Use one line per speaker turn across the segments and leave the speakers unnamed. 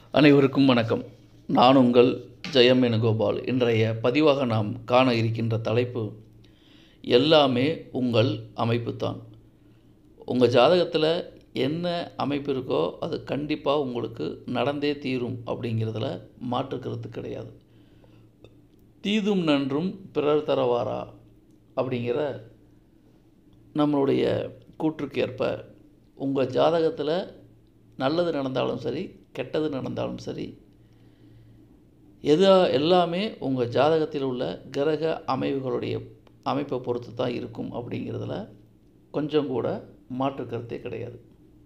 அனைவருக்கும் வணக்கம் நான் உங்கள் ஜெயம் வேணுகோபால் இன்றைய பதிவாக நாம் காண இருக்கின்ற தலைப்பு எல்லாமே உங்கள் அமைப்புத்தான் உங்கள் ஜாதகத்தில் என்ன அமைப்பு இருக்கோ அது கண்டிப்பாக உங்களுக்கு நடந்தே தீரும் அப்படிங்கிறதுல மாற்று கருத்து கிடையாது தீதும் நன்றும் பிறர் தரவாரா அப்படிங்கிற நம்மளுடைய கூற்றுக்கு ஏற்ப உங்கள் ஜாதகத்தில் நல்லது நடந்தாலும் சரி கெட்டது நடந்தாலும் சரி எது எல்லாமே உங்கள் ஜாதகத்தில் உள்ள கிரக அமைவுகளுடைய அமைப்பை பொறுத்து தான் இருக்கும் அப்படிங்கிறதுல கொஞ்சம் கூட மாற்று கருத்தே கிடையாது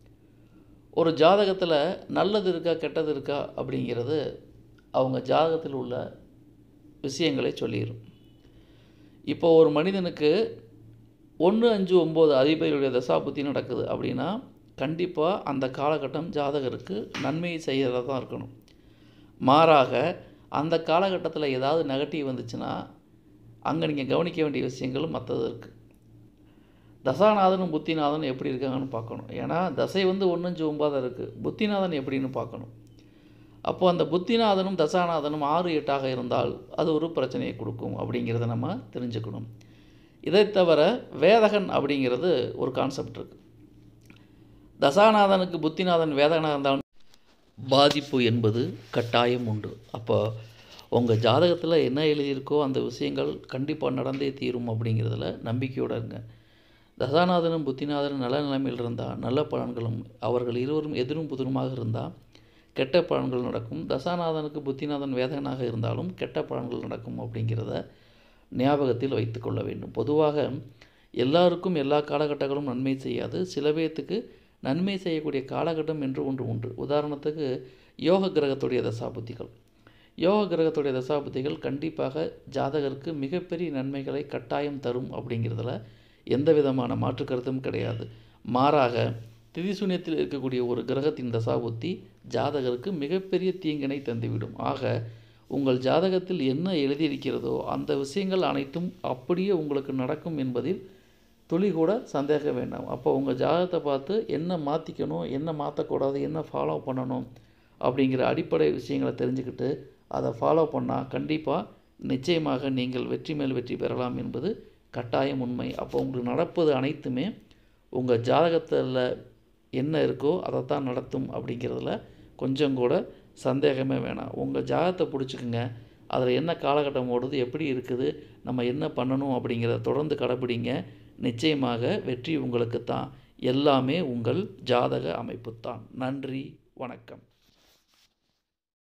ஒரு ஜாதகத்தில் நல்லது இருக்கா கெட்டது இருக்கா அப்படிங்கிறது அவங்க ஜாதகத்தில் உள்ள விஷயங்களை சொல்லிடும் இப்போ ஒரு மனிதனுக்கு ஒன்று அஞ்சு ஒம்பது அதிபதியுடைய தசாபுத்தி நடக்குது அப்படின்னா கண்டிப்பாக அந்த காலகட்டம் ஜாதகருக்கு நன்மையை செய்கிறதா தான் இருக்கணும் மாறாக அந்த காலகட்டத்தில் ஏதாவது நெகட்டிவ் வந்துச்சுன்னா அங்கே நீங்கள் கவனிக்க வேண்டிய விஷயங்களும் மற்றது இருக்குது தசாநாதனும் புத்திநாதனும் எப்படி இருக்காங்கன்னு பார்க்கணும் ஏன்னா தசை வந்து ஒன்றஞ்சு ஒன்பதாக இருக்குது புத்திநாதன் எப்படின்னு பார்க்கணும் அப்போ அந்த புத்திநாதனும் தசாநாதனும் ஆறு எட்டாக இருந்தால் அது ஒரு பிரச்சனையை கொடுக்கும் அப்படிங்கிறத நம்ம தெரிஞ்சுக்கணும் இதை தவிர வேதகன் அப்படிங்கிறது ஒரு கான்செப்ட் இருக்குது தசாநாதனுக்கு புத்திநாதன் வேதகனாக இருந்தாலும் பாதிப்பு என்பது கட்டாயம் உண்டு அப்போ உங்கள் ஜாதகத்தில் என்ன எழுதியிருக்கோ அந்த விஷயங்கள் கண்டிப்பாக நடந்தே தீரும் அப்படிங்கிறதுல நம்பிக்கையோடு இருங்க தசாநாதனும் புத்திநாதனும் நல்ல நிலைமையில் இருந்தால் நல்ல பலன்களும் அவர்கள் இருவரும் எதிரும் புதிருமாக இருந்தால் கெட்ட பலன்கள் நடக்கும் தசாநாதனுக்கு புத்திநாதன் வேதகனாக இருந்தாலும் கெட்ட பலன்கள் நடக்கும் அப்படிங்கிறத ஞாபகத்தில் வைத்துக்கொள்ள வேண்டும் பொதுவாக எல்லாருக்கும் எல்லா காலகட்டங்களும் நன்மை செய்யாது சில பேர்த்துக்கு நன்மை செய்யக்கூடிய காலகட்டம் என்று ஒன்று உண்டு உதாரணத்துக்கு யோக கிரகத்துடைய தசாபுத்திகள் யோக கிரகத்துடைய தசாபுத்திகள் கண்டிப்பாக ஜாதகருக்கு மிகப்பெரிய நன்மைகளை கட்டாயம் தரும் அப்படிங்கிறதுல எந்த விதமான மாற்று கருத்தும் கிடையாது மாறாக திதிசூன்யத்தில் இருக்கக்கூடிய ஒரு கிரகத்தின் தசாபுத்தி ஜாதகருக்கு மிகப்பெரிய தீங்கினை தந்துவிடும் ஆக உங்கள் ஜாதகத்தில் என்ன எழுதியிருக்கிறதோ அந்த விஷயங்கள் அனைத்தும் அப்படியே உங்களுக்கு நடக்கும் என்பதில் துளி கூட சந்தேகம் வேண்டாம் அப்போ உங்கள் ஜாதகத்தை பார்த்து என்ன மாற்றிக்கணும் என்ன மாற்றக்கூடாது என்ன ஃபாலோ பண்ணணும் அப்படிங்கிற அடிப்படை விஷயங்களை தெரிஞ்சுக்கிட்டு அதை ஃபாலோ பண்ணால் கண்டிப்பாக நிச்சயமாக நீங்கள் வெற்றி மேல் வெற்றி பெறலாம் என்பது கட்டாயம் உண்மை அப்போ உங்களுக்கு நடப்பது அனைத்துமே உங்கள் ஜாதகத்தில் என்ன இருக்கோ அதை தான் நடத்தும் அப்படிங்கிறதுல கொஞ்சம் கூட சந்தேகமே வேணாம் உங்கள் ஜாதகத்தை பிடிச்சிக்குங்க அதில் என்ன காலகட்டம் ஓடுது எப்படி இருக்குது நம்ம என்ன பண்ணணும் அப்படிங்கிறத தொடர்ந்து கடைப்பிடிங்க நிச்சயமாக வெற்றி உங்களுக்கு தான் எல்லாமே உங்கள் ஜாதக அமைப்பு தான் நன்றி வணக்கம்